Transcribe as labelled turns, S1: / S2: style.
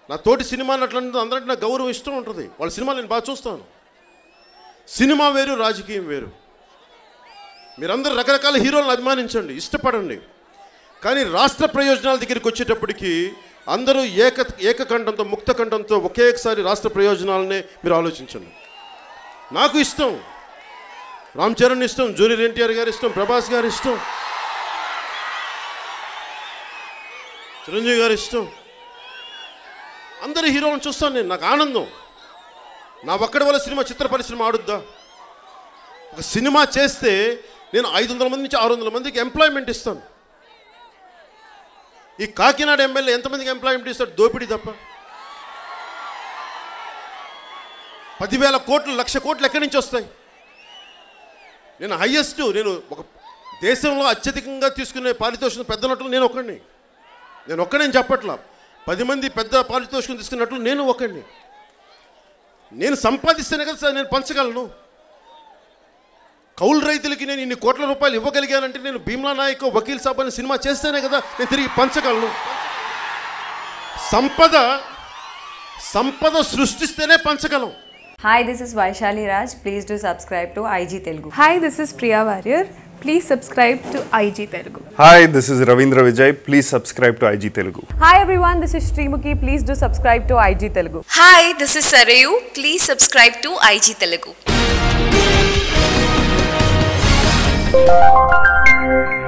S1: నా తోటి సినిమా నటులంటే అందరికీ నాకు గౌరవం ఇష్టం ఉంటుంది వాళ్ళ సినిమాలు నేను బాగా చూస్తాను సినిమా వేరు రాజకీయం వేరు మీరందరూ రకరకాల హీరోలను అభిమానించండి ఇష్టపడండి కానీ రాష్ట్ర ప్రయోజనాల దగ్గరికి వచ్చేటప్పటికి అందరూ ఏక ఏకకంఠంతో ముక్తకంఠంతో ఒకేసారి రాష్ట్ర ప్రయోజనాలనే మీరు ఆలోచించండి నాకు ఇష్టం రామ్ చరణ్ ఇష్టం జూనియర్ ఎన్టీఆర్ గారి ఇష్టం ప్రభాస్ గారి ఇష్టం చిరంజీవి గారి ఇష్టం అందరి హీరోలను చూస్తాను నేను నాకు ఆనందం నా ఒక్కడి వల్ల సినిమా చిత్ర పరిశ్రమ ఆడుద్దా ఒక సినిమా చేస్తే నేను ఐదు వందల మంది నుంచి ఆరు వందల మందికి ఎంప్లాయ్మెంట్ ఇస్తాను ఈ కాకినాడ ఎమ్మెల్యే ఎంతమందికి ఎంప్లాయ్మెంట్ ఇస్తాడు దోపిడీ తప్ప పదివేల కోట్లు లక్ష కోట్లు ఎక్కడి నుంచి వస్తాయి నేను హయ్యెస్ట్ నేను ఒక దేశంలో అత్యధికంగా తీసుకునే పారితోషికం పెద్ద నటులు నేను ఒకడిని నేను ఒక్కడేం చెప్పట్లా పది మంది పెద్ద పారితోషికం తీసుకున్నట్లు నేను ఒకడిని నేను సంపాదిస్తేనే కదా సార్ నేను పంచగలను కౌలు రైతులకి నేను ఇన్ని కోట్ల రూపాయలు ఇవ్వగలిగానంటే నేను భీమ్లా నాయక్ వకీల్ సాబ్ అనే సినిమా చేస్తేనే కదా నేను తిరిగి పంచగలను సంపద సంపద సృష్టిస్తేనే పంచగలం
S2: Hi, this is Vaishali Raj. Please do subscribe to IG Telugu.
S3: Hi, this is Priya Warrior. Please subscribe to IG Telugu.
S4: Hi, this is Ravindra Vijay. Please subscribe to IG Telugu.
S2: Hi everyone, this is Srimuki. Please do subscribe to IG Telugu.
S5: Hi, this is Sarayu. Please subscribe to IG Telugu.